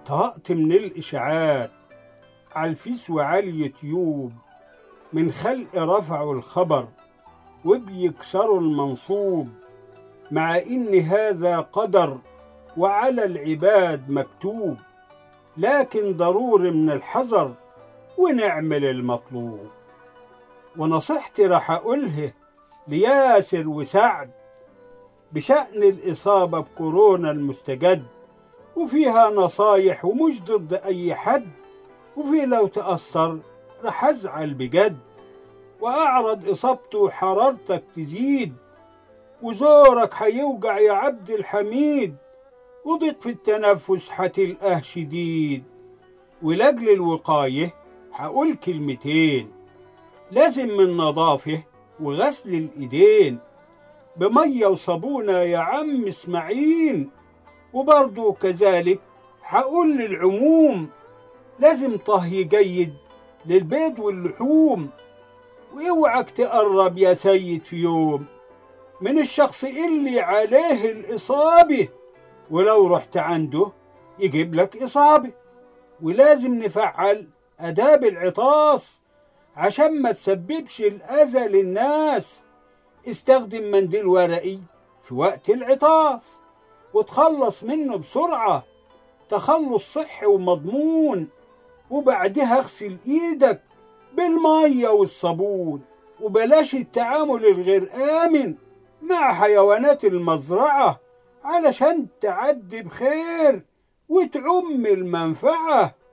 طقت من الإشاعات على الفيس وعلى اليوتيوب من خلق رفعوا الخبر وبيكسروا المنصوب مع إن هذا قدر وعلى العباد مكتوب لكن ضروري من الحذر ونعمل المطلوب ونصيحتي راح أقولها لياسر وسعد بشأن الإصابة بكورونا المستجد وفيها نصايح ومش ضد أي حد وفي لو تأثر رح أزعل بجد وأعرض إصابته وحرارتك تزيد وزورك هيوجع يا عبد الحميد وضيق في التنفس هتلقاه شديد ولأجل الوقاية هقول كلمتين لازم من نظافة وغسل الإيدين بمية وصابونة يا عم اسماعيل وبرضه كذلك هقول للعموم لازم طهي جيد للبيض واللحوم واوعك تقرب يا سيد في يوم من الشخص اللي عليه الإصابة ولو رحت عنده يجيب لك إصابة ولازم نفعل آداب العطاس عشان ما تسببش الأذى للناس استخدم منديل ورقي في وقت العطاس وتخلص منه بسرعة تخلص صحي ومضمون وبعدها اغسل ايدك بالمية والصابون وبلاش التعامل الغير آمن مع حيوانات المزرعة علشان تعدي بخير وتعم المنفعة